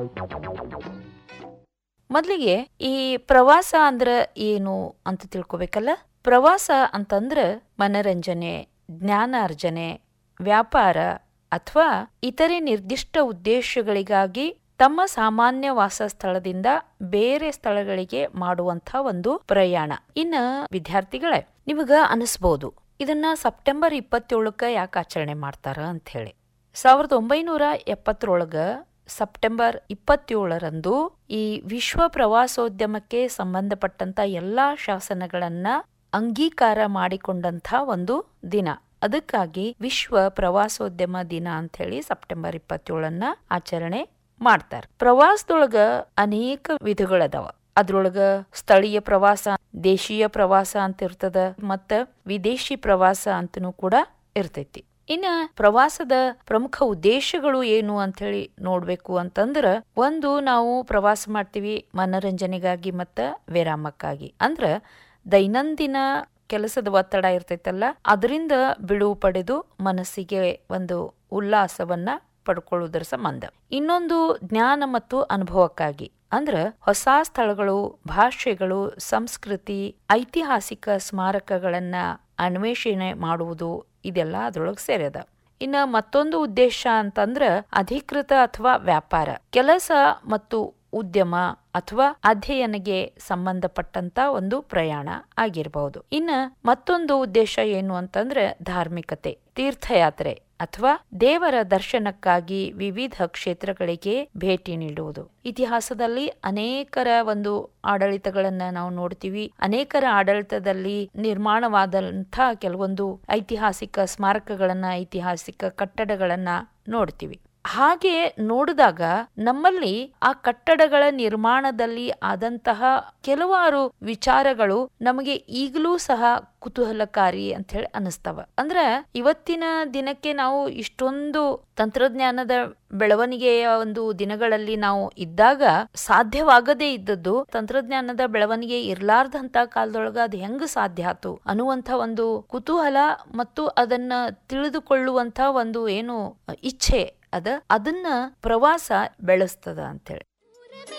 ಮೊದಲಿಗೆ ಈ ಪ್ರವಾಸ ಅಂದ್ರ ಏನು ಅಂತ ತಿಳ್ಕೊಬೇಕಲ್ಲ ಪ್ರವಾಸ ಅಂತಂದ್ರ ಮನರಂಜನೆ ಜ್ಞಾನಾರ್ಜನೆ ವ್ಯಾಪಾರ ಅಥವಾ ಇತರೆ ನಿರ್ದಿಷ್ಟ ಉದ್ದೇಶಗಳಿಗಾಗಿ ತಮ್ಮ ಸಾಮಾನ್ಯ ವಾಸಸ್ಥಳದಿಂದ ಬೇರೆ ಸ್ಥಳಗಳಿಗೆ ಮಾಡುವಂತ ಒಂದು ಪ್ರಯಾಣ ಇನ್ನ ವಿದ್ಯಾರ್ಥಿಗಳೇ ನಿಮಗ ಅನಿಸ್ಬೋದು ಇದನ್ನ ಸೆಪ್ಟೆಂಬರ್ ಇಪ್ಪತ್ತೇಳಕ್ಕ ಯಾಕೆ ಆಚರಣೆ ಮಾಡ್ತಾರ ಅಂತ ಹೇಳಿ ಸಾವಿರದ ಒಂಬೈನೂರ ಎಪ್ಪತ್ತರೊಳಗ ಸೆಪ್ಟೆಂಬರ್ ಇಪ್ಪತ್ತೇಳರಂದು ಈ ವಿಶ್ವ ಪ್ರವಾಸೋದ್ಯಮಕ್ಕೆ ಸಂಬಂಧಪಟ್ಟಂತ ಎಲ್ಲಾ ಶಾಸನಗಳನ್ನ ಅಂಗೀಕಾರ ಮಾಡಿಕೊಂಡಂತ ಒಂದು ದಿನ ಅದಕ್ಕಾಗಿ ವಿಶ್ವ ಪ್ರವಾಸೋದ್ಯಮ ದಿನ ಅಂತ ಹೇಳಿ ಸೆಪ್ಟೆಂಬರ್ ಇಪ್ಪತ್ತೇಳನ್ನ ಆಚರಣೆ ಮಾಡ್ತಾರ ಪ್ರವಾಸದೊಳಗ ಅನೇಕ ವಿಧಗಳದಾವ ಅದ್ರೊಳಗ ಸ್ಥಳೀಯ ಪ್ರವಾಸ ದೇಶೀಯ ಪ್ರವಾಸ ಅಂತ ಇರ್ತದ ಮತ್ತ ವಿದೇಶಿ ಪ್ರವಾಸ ಅಂತನೂ ಕೂಡ ಇರ್ತೈತಿ ಇನ್ನ ಪ್ರವಾಸದ ಪ್ರಮುಖ ಉದ್ದೇಶಗಳು ಏನು ಅಂತ ಹೇಳಿ ನೋಡ್ಬೇಕು ಅಂತಂದ್ರ ಒಂದು ನಾವು ಪ್ರವಾಸ ಮಾಡ್ತೀವಿ ಮನರಂಜನೆಗಾಗಿ ಮತ್ತ ವಿರಾಮಕ್ಕಾಗಿ ಅಂದ್ರ ದೈನಂದಿನ ಕೆಲಸದ ಒತ್ತಡ ಇರ್ತೈತಲ್ಲ ಅದರಿಂದ ಬಿಡುವು ಪಡೆದು ಮನಸ್ಸಿಗೆ ಒಂದು ಉಲ್ಲಾಸವನ್ನ ಪಡ್ಕೊಳ್ಳುವುದರ ಸಂಬಂಧ ಇನ್ನೊಂದು ಜ್ಞಾನ ಮತ್ತು ಅನುಭವಕ್ಕಾಗಿ ಅಂದ್ರ ಹೊಸ ಸ್ಥಳಗಳು ಭಾಷೆಗಳು ಸಂಸ್ಕೃತಿ ಐತಿಹಾಸಿಕ ಸ್ಮಾರಕಗಳನ್ನ ಅನ್ವೇಷಣೆ ಮಾಡುವುದು ಇದೆಲ್ಲ ಅದ್ರೊಳಗೆ ಸೇರದ ಇನ್ನ ಮತ್ತೊಂದು ಉದ್ದೇಶ ಅಂತಂದ್ರ ಅಧಿಕೃತ ಅಥವಾ ವ್ಯಾಪಾರ ಕೆಲಸ ಮತ್ತು ಉದ್ಯಮ ಅಥವಾ ಅಧ್ಯಯನಗೆ ಸಂಬಂಧಪಟ್ಟಂತ ಒಂದು ಪ್ರಯಾಣ ಆಗಿರಬಹುದು ಇನ್ನ ಮತ್ತೊಂದು ಉದ್ದೇಶ ಏನು ಅಂತಂದ್ರೆ ಧಾರ್ಮಿಕತೆ ತೀರ್ಥಯಾತ್ರೆ ಅಥವಾ ದೇವರ ದರ್ಶನಕ್ಕಾಗಿ ವಿವಿಧ ಕ್ಷೇತ್ರಗಳಿಗೆ ಭೇಟಿ ನೀಡುವುದು ಇತಿಹಾಸದಲ್ಲಿ ಅನೇಕರ ಒಂದು ಆಡಳಿತಗಳನ್ನ ನಾವು ನೋಡ್ತೀವಿ ಅನೇಕರ ಆಡಳಿತದಲ್ಲಿ ನಿರ್ಮಾಣವಾದಂಥ ಕೆಲವೊಂದು ಐತಿಹಾಸಿಕ ಸ್ಮಾರಕಗಳನ್ನ ಐತಿಹಾಸಿಕ ಕಟ್ಟಡಗಳನ್ನ ನೋಡ್ತೀವಿ ಹಾಗೆ ನೋಡಿದಾಗ ನಮ್ಮಲ್ಲಿ ಆ ಕಟ್ಟಡಗಳ ನಿರ್ಮಾಣದಲ್ಲಿ ಆದಂತಹ ಕೆಲವಾರು ವಿಚಾರಗಳು ನಮಗೆ ಈಗಲೂ ಸಹ ಕುತೂಹಲಕಾರಿ ಅಂತ ಹೇಳಿ ಅನಿಸ್ತವ ಅಂದ್ರ ಇವತ್ತಿನ ದಿನಕ್ಕೆ ನಾವು ಇಷ್ಟೊಂದು ತಂತ್ರಜ್ಞಾನದ ಬೆಳವಣಿಗೆಯ ಒಂದು ದಿನಗಳಲ್ಲಿ ನಾವು ಇದ್ದಾಗ ಸಾಧ್ಯವಾಗದೇ ಇದ್ದದ್ದು ತಂತ್ರಜ್ಞಾನದ ಬೆಳವಣಿಗೆ ಇರ್ಲಾರ್ದಂತ ಕಾಲದೊಳಗ ಅದು ಹೆಂಗ್ ಸಾಧ್ಯ ಆತು ಅನ್ನುವಂತ ಒಂದು ಕುತೂಹಲ ಮತ್ತು ಅದನ್ನ ತಿಳಿದುಕೊಳ್ಳುವಂತ ಒಂದು ಏನು ಇಚ್ಛೆ ಅದ ಅದನ್ನ ಪ್ರವಾಸ ಬೆಳೆಸ್ತದ ಅಂತೇಳಿ